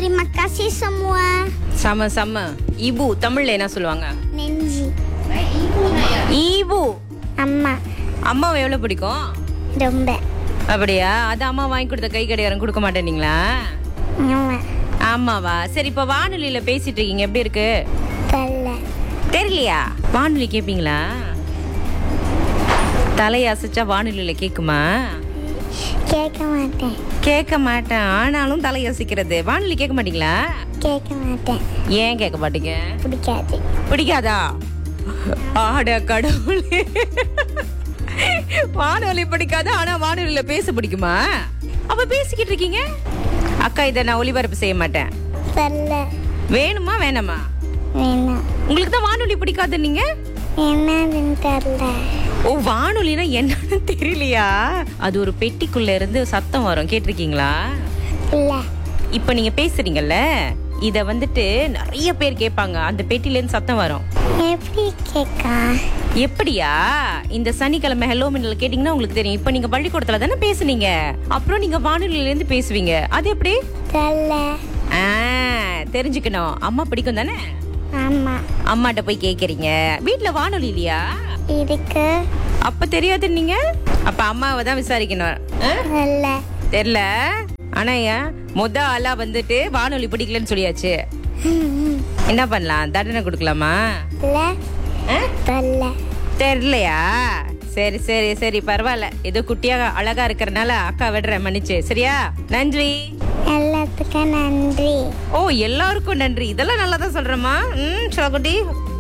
Terima kasih semua. செம செம இபு தமிழ்ல என்ன சொல்லுவாங்க Nenji. ஈபு Amma. அம்மாவை எவ்வளவு பிடிக்கும் Domba. அப்படியா அது அம்மா வாங்கி கொடுத்த கை கடிகாரம் கொடுக்க மாட்டேனீங்களா Nyama. ஆமாவா சரி இப்ப வானொலியில பேசிட்டு இருக்கீங்க எப்படி இருக்கு Tala. தெரியலையா வானொலி கேப்பீங்களா தலையை அசைச்சா வானொலியில கேக்குமா கேட்க மாட்டேன் கேட்க மாட்டேன் ஆனாலும் தலை யோசிக்கிறது வானொலி கேட்க மாட்டீங்களா கேட்க மாட்டேன் ஏன் கேட்க மாட்டீங்க பிடிக்காது பிடிக்காதா ஆட கடவுளே வானொலி பிடிக்காது ஆனா வானொலியில பேச பிடிக்குமா அப்ப பேசிக்கிட்டு இருக்கீங்க அக்கா இதை நான் ஒளிபரப்பு செய்ய மாட்டேன் தல்ல வேணுமா வேணாமா வேணாம் உங்களுக்கு தான் வானொலி பிடிக்காது நீங்க என்னதுன்னு தெரில ஓ வானொலினா என்னன்னு தெரியலையா அது ஒரு பெட்டிக்குள்ள இருந்து சத்தம் வரும் கேட்டிருக்கீங்களா இல்லை இப்ப நீங்க பேசுறீங்கல்ல இத வந்துட்டு நிறைய பேர் கேட்பாங்க அந்த பெட்டில இருந்து சத்தம் வரும் எப்படி கேட்கா எப்படியா இந்த சனிக்கிழமை ஹலோ மின்னல் கேட்டீங்கன்னா உங்களுக்கு தெரியும் இப்ப நீங்க பள்ளிக்கூடத்துல தானே பேசுனீங்க அப்புறம் நீங்க வானொலியில இருந்து பேசுவீங்க அது எப்படி தெரில ஆ, தெரிஞ்சுக்கணும் அம்மா பிடிக்கும் தானே ஆமாம் அம்மாட்ட போய் கேக்குறீங்க வீட்ல வானொலி இல்லையா இருக்கு அப்ப தெரியாது நீங்க அப்ப அம்மாவை தான் விசாரிக்கணும் ஆ? இல்லை தெரியல ஆனா ஏன் மொத ஆளா வந்துட்டு வானொலி பிடிக்கலன்னு சொல்லியாச்சு என்ன பண்ணலாம் தண்டனை கொடுக்கலாமா இல்லை ஆ? தெரில தெரியலையா சரி சரி சரி பரவாயில்ல ஏதோ குட்டியா அழகா இருக்கறனால அக்கா விடுறேன் மன்னிச்சு சரியா நன்றி எல்லாத்துக்கும் நன்றி ஓ எல்லாருக்கும் நன்றி இதெல்லாம் நல்லா தான் சொல்றேம்மா ம் குட்டி